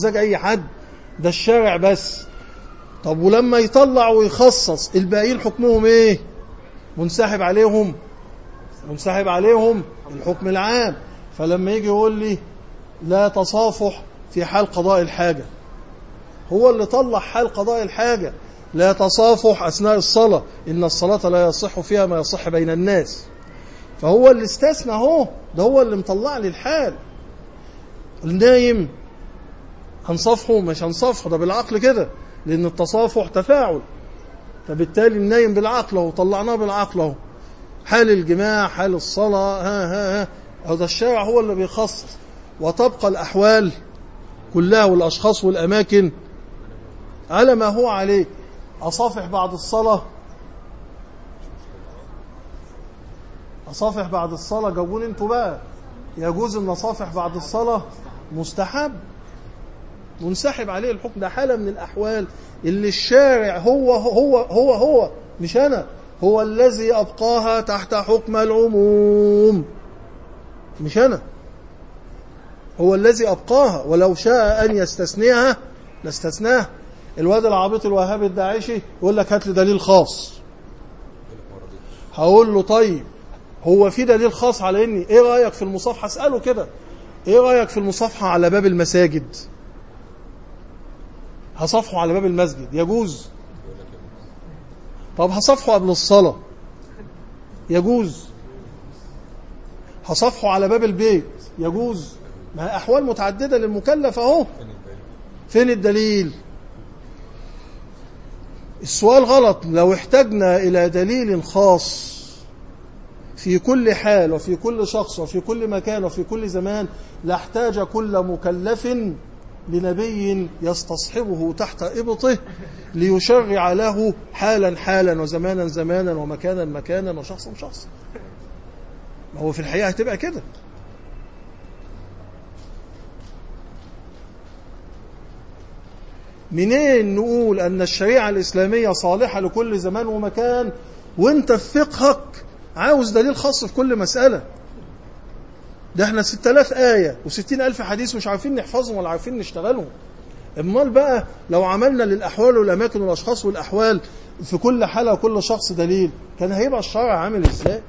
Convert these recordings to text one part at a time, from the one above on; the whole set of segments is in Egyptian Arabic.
مزاج اي حد ده الشارع بس طب ولما يطلع ويخصص الباقيين حكمهم ايه منسحب عليهم منسحب عليهم الحكم العام فلما يجي يقول لي لا تصافح في حال قضاء الحاجة هو اللي طلع حال قضاء الحاجة لا تصافح أثناء الصلاة إن الصلاة لا يصح فيها ما يصح بين الناس فهو اللي استثنى اهو ده هو اللي مطلع لي الحال النايم هنصافحه مش هنصافحه ده بالعقل كده لأن التصافح تفاعل فبالتالي النايم بالعقل اهو طلعناه بالعقل اهو حال الجماع حال الصلاة ها ها ها هذا الشارع هو اللي بيخصص وتبقى الأحوال كلها والأشخاص والأماكن على ما هو عليه أصافح بعد الصلاة أصافح بعد الصلاة جاوبوني انتوا بقى يجوز ان أصافح بعد الصلاة مستحب منسحب عليه الحكم ده حالة من الأحوال اللي الشارع هو هو هو هو مش أنا هو الذي أبقاها تحت حكم العموم مش أنا هو الذي أبقاها ولو شاء أن يستثنيها لاستثناها الواد العبيط الوهابي الداعشي يقول لك هات لي دليل خاص هقول له طيب هو في دليل خاص على اني ايه رايك في المصافحه اساله كده ايه رايك في المصافحه على باب المساجد هصافحه على باب المسجد يجوز طب هصافحه قبل الصلاه يجوز هصافحه على باب البيت يجوز ما هي احوال متعدده للمكلف اهو فين الدليل السؤال غلط لو احتجنا إلى دليل خاص في كل حال وفي كل شخص وفي كل مكان وفي كل زمان لاحتاج كل مكلف لنبي يستصحبه تحت إبطه ليشرع له حالا حالا وزمانا زمانا ومكانا مكانا وشخصا شخصا ما هو في الحقيقة هتبقى كده منين نقول أن الشريعة الإسلامية صالحة لكل زمان ومكان وانت في فقهك عاوز دليل خاص في كل مسألة ده احنا 6000 آية و60 ألف حديث مش عارفين نحفظهم ولا عارفين نشتغلهم امال بقى لو عملنا للأحوال والأماكن والأشخاص والأحوال في كل حالة وكل شخص دليل كان هيبقى الشرع عامل ازاي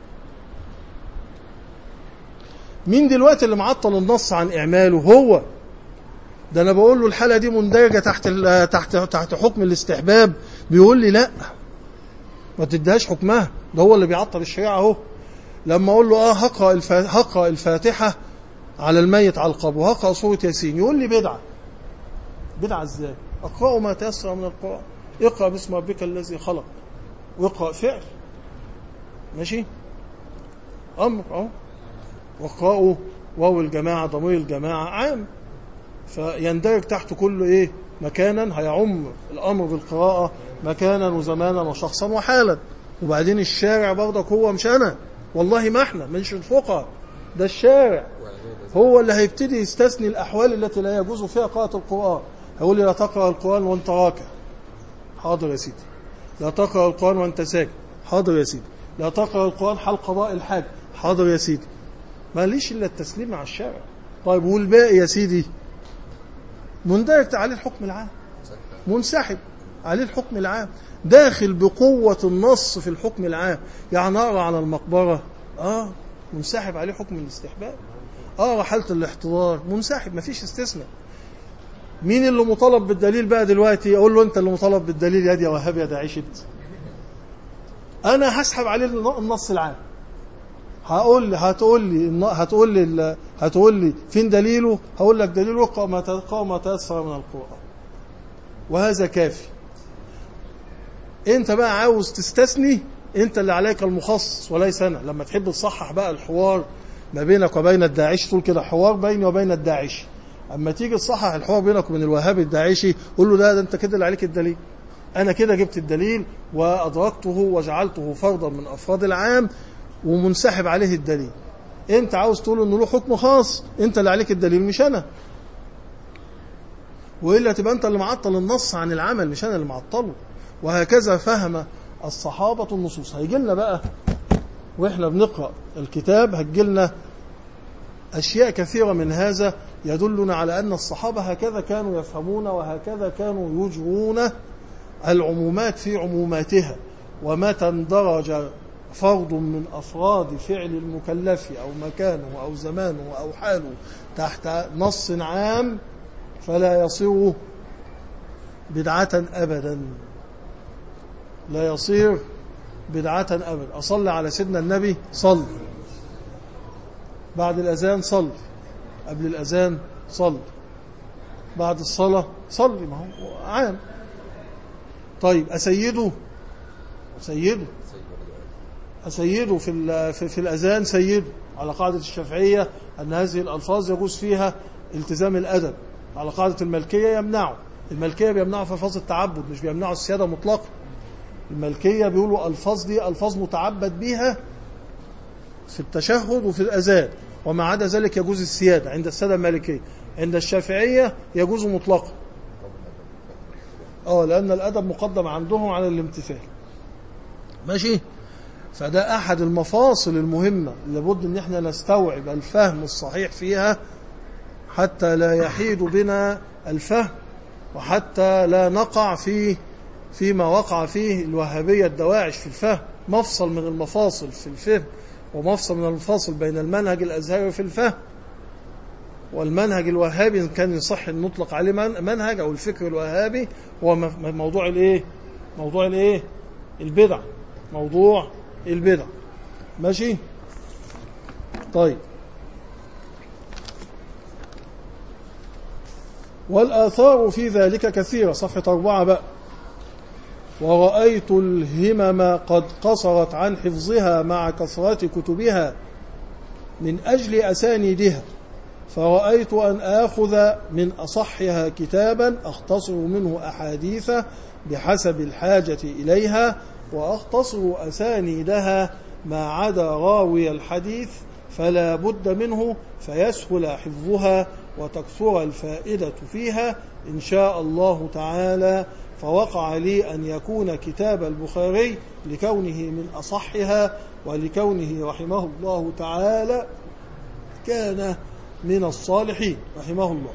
مين دلوقتي اللي معطل النص عن إعماله هو ده انا بقول له الحاله دي مندرجه تحت تحت تحت حكم الاستحباب بيقول لي لا ما تديهاش حكمها ده هو اللي بيعطل الشريعه اهو لما اقول له اه هقرا هقرا الفاتحه على الميت على القبر وهقرا سوره ياسين يقول لي بدعه بدعه ازاي اقرا ما تيسر من القران اقرا باسم ربك الذي خلق واقرا فعل ماشي امر اهو واقرأوا واو الجماعه ضمير الجماعه عام فيندرج تحت كل ايه مكانا هيعم الامر بالقراءه مكانا وزمانا وشخصا وحالا وبعدين الشارع برضك هو مش انا والله ما احنا مش الفقهاء ده الشارع هو اللي هيبتدي يستثني الاحوال التي لا يجوز فيها قراءه القران هيقول لي لا تقرا القران وانت راكع حاضر يا سيدي لا تقرا القران وانت ساجد حاضر يا سيدي لا تقرا القران حال قضاء الحاج حاضر يا سيدي ماليش الا التسليم مع الشارع طيب والباقي يا سيدي مندرج عليه الحكم العام منسحب عليه الحكم العام داخل بقوة النص في الحكم العام يعني أقرأ على المقبرة آه منسحب عليه حكم الاستحباب آه حالة الاحتضار منسحب مفيش استثناء مين اللي مطالب بالدليل بقى دلوقتي أقول له أنت اللي مطالب بالدليل يا دي يا وهاب يا ده عشت أنا هسحب عليه النص العام هقول لي هتقول لي هتقول لي هتقول لي فين دليله هقول لك دليله اقرا ما تقرا ما تيسر من القران وهذا كافي انت بقى عاوز تستثني انت اللي عليك المخصص وليس انا لما تحب تصحح بقى الحوار ما بينك وبين الداعش تقول كده حوار بيني وبين الداعش اما تيجي تصحح الحوار بينك وبين الوهابي الداعشي قول له ده, ده انت كده اللي عليك الدليل انا كده جبت الدليل وادركته وجعلته فرضا من افراد العام ومنسحب عليه الدليل انت عاوز تقول انه له حكم خاص انت اللي عليك الدليل مش انا والا تبقى انت اللي معطل النص عن العمل مش انا اللي معطله وهكذا فهم الصحابه النصوص هيجي لنا بقى واحنا بنقرا الكتاب هتجي لنا اشياء كثيره من هذا يدلنا على أن الصحابة هكذا كانوا يفهمون وهكذا كانوا يجرون العمومات في عموماتها ومتى اندرج فرد من أفراد فعل المكلف أو مكانه أو زمانه أو حاله تحت نص عام فلا يصير بدعة أبدا لا يصير بدعة أبدا أصلي على سيدنا النبي صل بعد الأذان صل قبل الأذان صل بعد الصلاة صلي ما هو عام طيب أسيده سيده أسيده في, في, في الأذان سيده على قاعدة الشافعية أن هذه الألفاظ يجوز فيها التزام الأدب على قاعدة الملكية يمنعه الملكية بيمنعوا في ألفاظ التعبد مش بيمنعوا السيادة مطلقا الملكية بيقولوا ألفاظ دي ألفاظ متعبد بها في التشهد وفي الأذان وما عدا ذلك يجوز السيادة عند السادة المالكية عند الشافعية يجوز مطلقا اه لأن الأدب مقدم عندهم على الامتثال ماشي فده أحد المفاصل المهمة لابد أن احنا نستوعب الفهم الصحيح فيها حتى لا يحيد بنا الفهم وحتى لا نقع في فيما وقع فيه الوهابية الدواعش في الفهم مفصل من المفاصل في الفهم ومفصل من المفاصل بين المنهج الأزهري في الفهم والمنهج الوهابي إن كان يصح أن نطلق عليه منهج أو الفكر الوهابي هو موضوع الإيه موضوع الإيه البدع موضوع البدع ماشي طيب والآثار في ذلك كثيرة صفحة أربعة بقى ورأيت الهمم قد قصرت عن حفظها مع كثرة كتبها من أجل أسانيدها فرأيت أن آخذ من أصحها كتابا أختصر منه أحاديث بحسب الحاجة إليها وأختصر أسانيدها ما عدا راوي الحديث فلا بد منه فيسهل حفظها وتكثر الفائدة فيها إن شاء الله تعالى فوقع لي أن يكون كتاب البخاري لكونه من أصحها ولكونه رحمه الله تعالى كان من الصالحين رحمه الله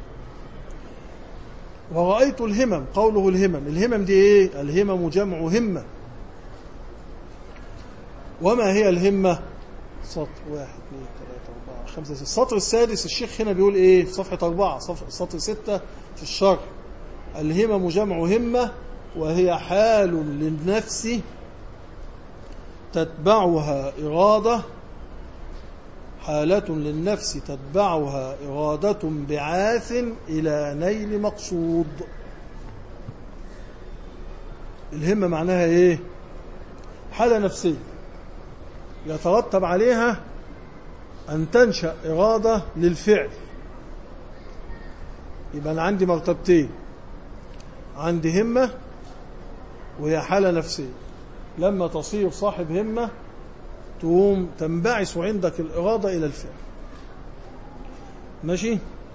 ورأيت الهمم قوله الهمم الهمم دي ايه الهمم جمع همة وما هي الهمة سطر واحد اثنين ثلاثة أربعة خمسة ستة السطر السادس الشيخ هنا بيقول ايه في صفحة أربعة سطر ستة في الشرح الهمم جمع همة وهي حال للنفس تتبعها إرادة حالة للنفس تتبعها إرادة بعاث إلى نيل مقصود الهمة معناها إيه حالة نفسية يترتب عليها أن تنشأ إرادة للفعل يبقى أنا عندي مرتبتين عندي همة وهي حالة نفسية لما تصير صاحب همة تقوم تنبعث عندك الإرادة إلى الفعل ماشي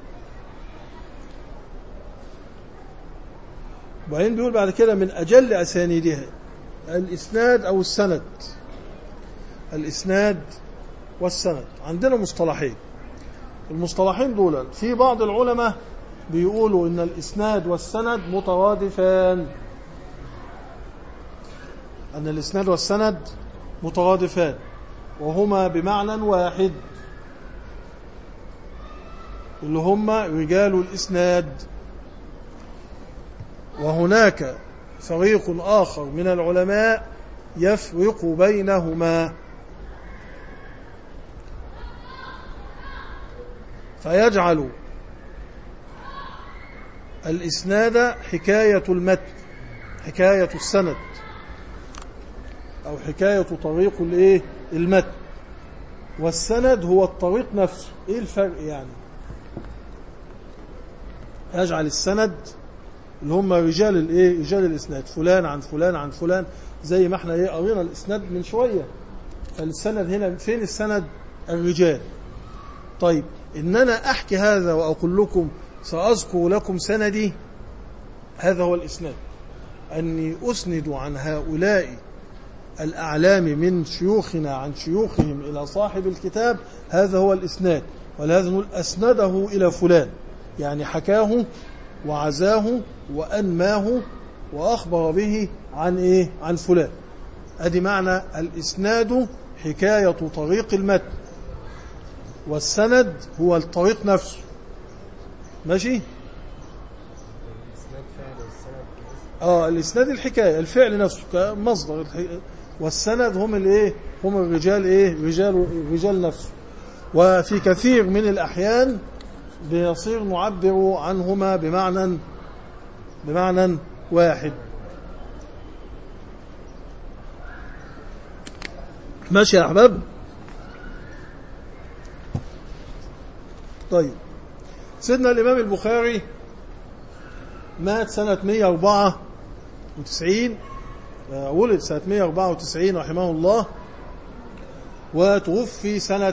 وبعدين بيقول بعد كده من أجل أسانيدها الإسناد أو السند الإسناد والسند عندنا مصطلحين المصطلحين دول في بعض العلماء بيقولوا إن الإسناد والسند مترادفان أن الإسناد والسند مترادفان وهما بمعنى واحد اللي هم رجال الإسناد وهناك فريق آخر من العلماء يفرق بينهما فيجعل الإسناد حكاية المتن حكاية السند أو حكاية طريق الإيه المتن والسند هو الطريق نفسه إيه الفرق يعني يجعل السند اللي هم رجال الايه رجال الاسناد فلان عن فلان عن فلان زي ما احنا ايه قرينا الاسناد من شويه فالسند هنا فين السند الرجال طيب ان انا احكي هذا واقول لكم ساذكر لكم سندي هذا هو الاسناد اني اسند عن هؤلاء الأعلام من شيوخنا عن شيوخهم إلى صاحب الكتاب هذا هو الإسناد ولهذا نقول أسنده إلى فلان يعني حكاه وعزاه وأنماه وأخبر به عن إيه عن فلان أدي معنى الإسناد حكاية طريق المتن والسند هو الطريق نفسه ماشي اه الاسناد الحكايه الفعل نفسه كمصدر والسند هم الايه هم الرجال ايه رجال رجال نفسه وفي كثير من الاحيان بيصير نعبر عنهما بمعنى بمعنى واحد ماشي يا احباب طيب سيدنا الامام البخاري مات سنة 194 ولد سنة 194 رحمه الله وتوفي سنة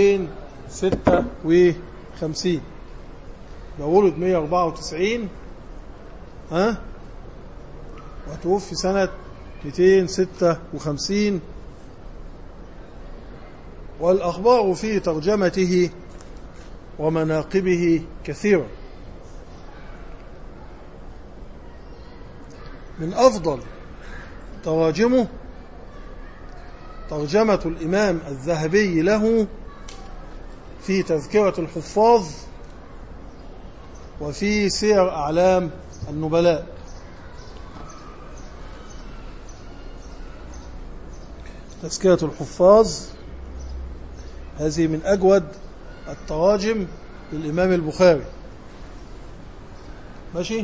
256 ولد 194 ها وتوفي سنة 256 والأخبار في ترجمته ومناقبه كثيرة من أفضل تراجمه ترجمة الإمام الذهبي له في تذكرة الحفاظ وفي سير أعلام النبلاء تذكرة الحفاظ هذه من أجود التراجم للإمام البخاري ماشي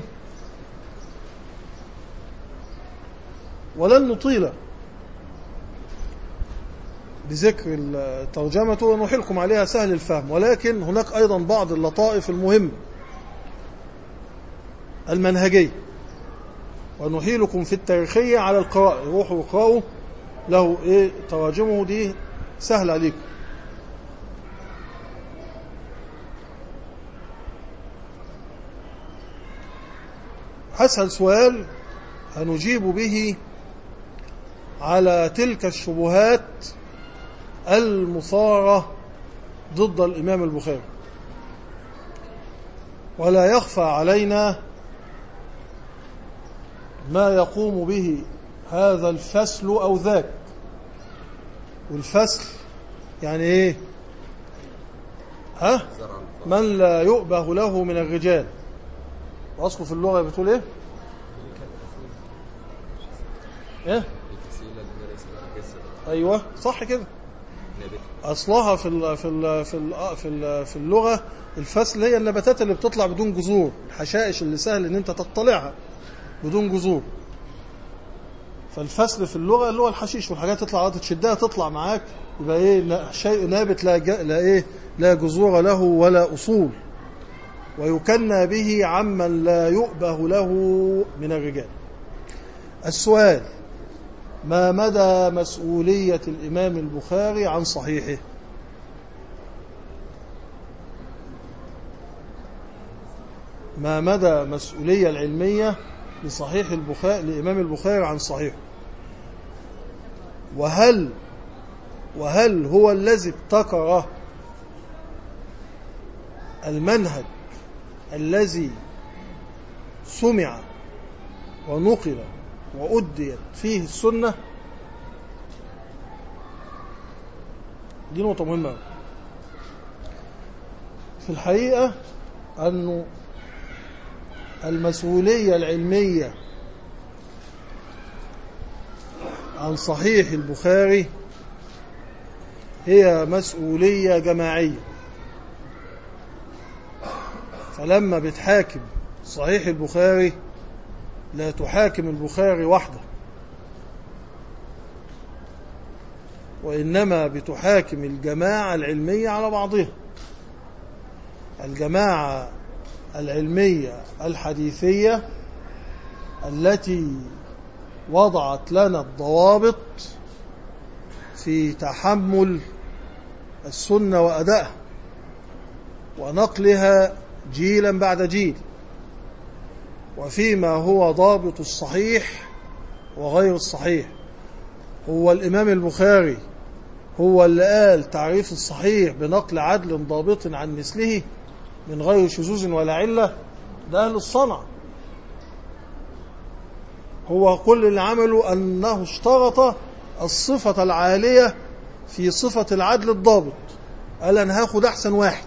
ولن نطيل بذكر الترجمة ونحيلكم عليها سهل الفهم ولكن هناك أيضا بعض اللطائف المهمة المنهجية ونحيلكم في التاريخية على القراءة روحوا اقرأوا له إيه تراجمه دي سهل عليكم أسهل سؤال هنجيب به على تلك الشبهات المثارة ضد الإمام البخاري ولا يخفى علينا ما يقوم به هذا الفسل أو ذاك والفسل يعني إيه ها من لا يؤبه له من الرجال وأصله في اللغة بتقول إيه إيه ايوه صح كده اصلها في ال في ال في ال في ال في اللغه الفصل هي النباتات اللي بتطلع بدون جذور الحشائش اللي سهل ان انت تطلعها بدون جذور فالفصل في اللغه اللي هو الحشيش والحاجات تطلع تشدها تطلع معاك يبقى ايه شيء نابت لا لا ايه لا جذور له ولا اصول ويكنى به عمن لا يؤبه له من الرجال السؤال ما مدى مسؤولية الإمام البخاري عن صحيحه ما مدى مسؤولية العلمية لصحيح البخاري لإمام البخاري عن صحيحه وهل وهل هو الذي ابتكر المنهج الذي سمع ونقل وأديت فيه السنة دي نقطة مهمة في الحقيقة أنه المسؤولية العلمية عن صحيح البخاري هي مسؤولية جماعية فلما بتحاكم صحيح البخاري لا تحاكم البخاري وحده وإنما بتحاكم الجماعة العلمية على بعضها الجماعة العلمية الحديثية التي وضعت لنا الضوابط في تحمل السنة وأدائها ونقلها جيلا بعد جيل وفيما هو ضابط الصحيح وغير الصحيح هو الإمام البخاري هو اللي قال تعريف الصحيح بنقل عدل ضابط عن مثله من غير شذوذ ولا علة ده أهل الصنعة هو كل اللي عمله أنه اشترط الصفة العالية في صفة العدل الضابط قال أنا هاخد أحسن واحد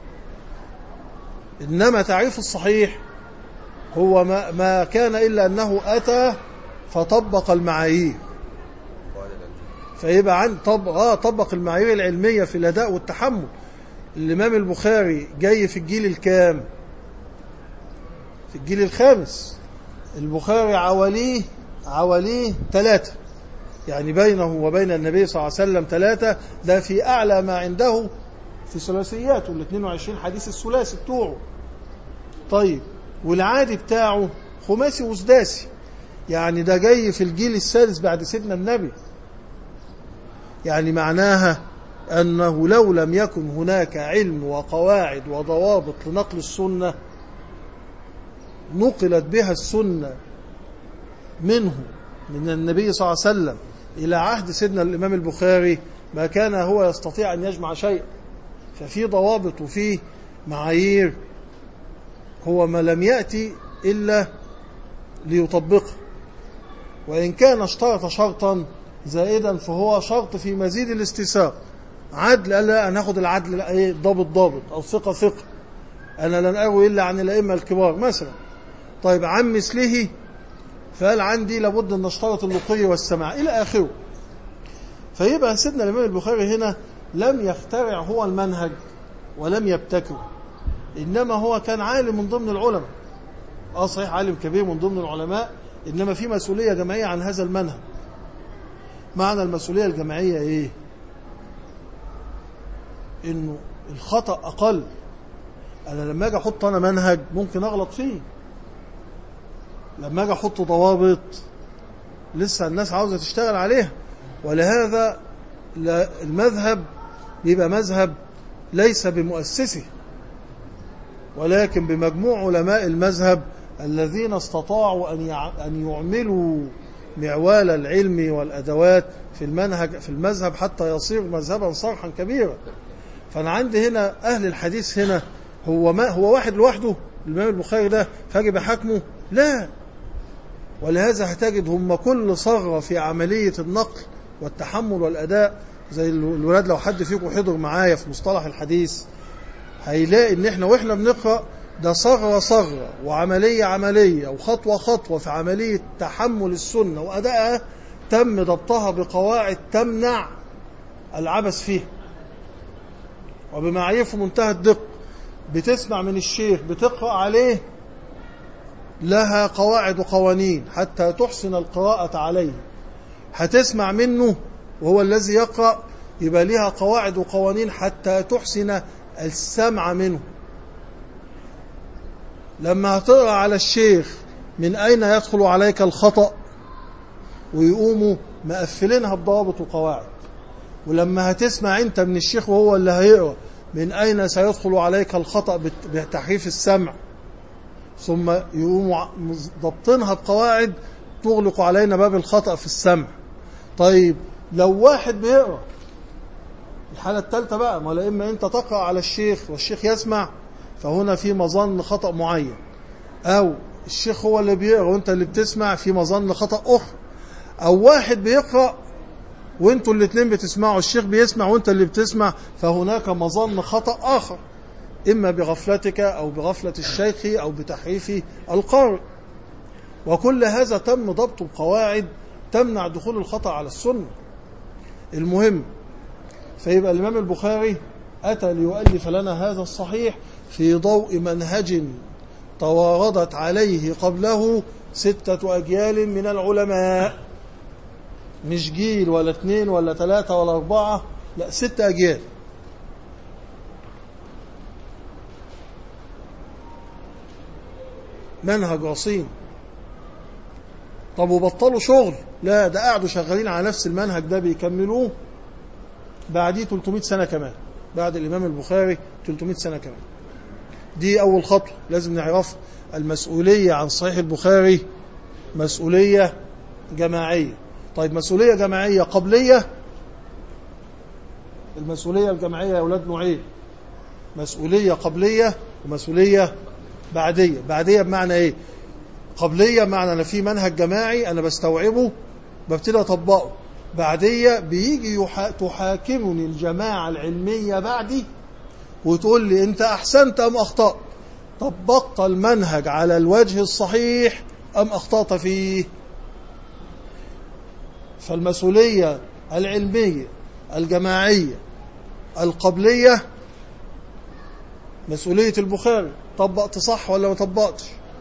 إنما تعريف الصحيح هو ما, ما كان إلا أنه أتى فطبق المعايير فيبقى عند طب اه طبق المعايير العلميه في الاداء والتحمل الامام البخاري جاي في الجيل الكام في الجيل الخامس البخاري عواليه عواليه ثلاثه يعني بينه وبين النبي صلى الله عليه وسلم ثلاثه ده في اعلى ما عنده في ثلاثياته ال 22 حديث الثلاثي بتوعه طيب والعادي بتاعه خماسي وسداسي يعني ده جاي في الجيل السادس بعد سيدنا النبي يعني معناها أنه لو لم يكن هناك علم وقواعد وضوابط لنقل السنة نقلت بها السنة منه من النبي صلى الله عليه وسلم إلى عهد سيدنا الإمام البخاري ما كان هو يستطيع أن يجمع شيء ففي ضوابط وفي معايير هو ما لم يأتي إلا ليطبقه وإن كان اشترط شرطا زائدا فهو شرط في مزيد الاستيثاق عدل قال لا انا هاخد العدل ايه ضابط ضابط او ثقه ثقه انا لن اروي الا عن الائمه الكبار مثلا طيب عن مثله فقال عندي لابد ان اشترط اللقي والسماع الى اخره فيبقى سيدنا الامام البخاري هنا لم يخترع هو المنهج ولم يبتكره انما هو كان عالم من ضمن العلماء اه صحيح عالم كبير من ضمن العلماء انما في مسؤوليه جماعيه عن هذا المنهج معنى المسؤولية الجماعية ايه انه الخطأ اقل انا لما اجي احط انا منهج ممكن اغلط فيه لما اجي احط ضوابط لسه الناس عاوزة تشتغل عليها ولهذا المذهب بيبقى مذهب ليس بمؤسسه ولكن بمجموع علماء المذهب الذين استطاعوا أن يعملوا معوال العلم والأدوات في المنهج في المذهب حتى يصير مذهبا صرحا كبيرا فأنا عندي هنا أهل الحديث هنا هو ما هو واحد لوحده الإمام البخاري ده فاجب حكمه لا ولهذا هتجد هم كل صغرة في عملية النقل والتحمل والأداء زي الولاد لو حد فيكم حضر معايا في مصطلح الحديث هيلاقي ان احنا واحنا بنقرأ ده صغرة صغرة وعملية عملية وخطوة خطوة في عملية تحمل السنة وأدائها تم ضبطها بقواعد تمنع العبث فيها وبمعايير في منتهى الدقة بتسمع من الشيخ بتقرأ عليه لها قواعد وقوانين حتى تحسن القراءة عليه هتسمع منه وهو الذي يقرأ يبقى لها قواعد وقوانين حتى تحسن السمع منه لما هتقرأ على الشيخ من أين يدخل عليك الخطأ ويقوموا مقفلينها بضوابط وقواعد ولما هتسمع انت من الشيخ وهو اللي هيقرأ من أين سيدخل عليك الخطأ بتحريف السمع ثم يقوموا ضبطينها بقواعد تغلق علينا باب الخطأ في السمع طيب لو واحد بيقرأ الحالة الثالثة بقى ما لا إما أنت تقرأ على الشيخ والشيخ يسمع فهنا في مظن خطأ معين أو الشيخ هو اللي بيقرأ وانت اللي بتسمع في مظن خطأ أخر أو واحد بيقرأ وانتوا الاثنين بتسمعوا الشيخ بيسمع وانت اللي بتسمع فهناك مظن خطأ آخر إما بغفلتك أو بغفلة الشيخ أو بتحريف القارئ وكل هذا تم ضبط بقواعد تمنع دخول الخطأ على السنة المهم فيبقى الإمام البخاري أتى ليؤلف لنا هذا الصحيح في ضوء منهج تواردت عليه قبله ستة أجيال من العلماء مش جيل ولا اثنين ولا ثلاثة ولا أربعة لا ست أجيال منهج رصين طب وبطلوا شغل لا ده قعدوا شغالين على نفس المنهج ده بيكملوه بعديه 300 سنة كمان بعد الإمام البخاري 300 سنة كمان دي أول خطوة لازم نعرف المسؤولية عن صحيح البخاري مسؤولية جماعية طيب مسؤولية جماعية قبلية المسؤولية الجماعية يا أولاد نوعين مسؤولية قبلية ومسؤولية بعدية بعدية بمعنى إيه قبلية بمعنى أنا في منهج جماعي أنا بستوعبه ببتدي أطبقه بعدية بيجي يحا... تحاكمني الجماعة العلمية بعدي وتقول لي أنت أحسنت أم أخطأت طبقت المنهج على الوجه الصحيح أم أخطأت فيه فالمسؤولية العلمية الجماعية القبلية مسؤولية البخاري طبقت صح ولا ما طبقتش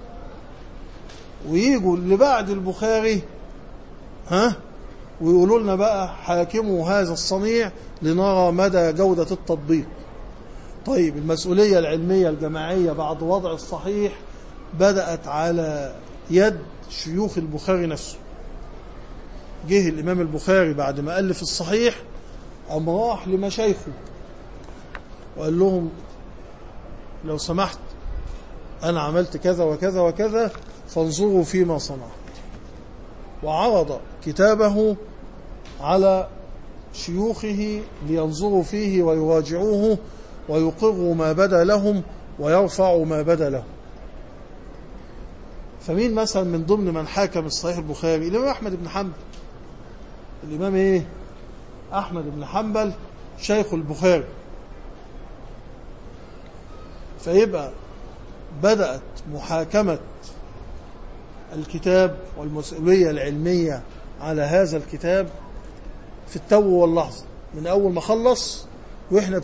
ويجوا اللي بعد البخاري ها ويقولوا لنا بقى حاكموا هذا الصنيع لنرى مدى جودة التطبيق طيب المسؤولية العلمية الجماعية بعد وضع الصحيح بدأت على يد شيوخ البخاري نفسه جه الإمام البخاري بعد ما ألف الصحيح أم راح لمشايخه وقال لهم لو سمحت أنا عملت كذا وكذا وكذا فانظروا فيما صنعت وعرض كتابه على شيوخه لينظروا فيه ويراجعوه ويقروا ما بدا لهم ويرفعوا ما بدا لهم فمين مثلا من ضمن من حاكم الصحيح البخاري الإمام أحمد بن حنبل الإمام إيه أحمد بن حنبل شيخ البخاري فيبقى بدأت محاكمة الكتاب والمسؤولية العلمية على هذا الكتاب في التو واللحظة من أول ما خلص وإحنا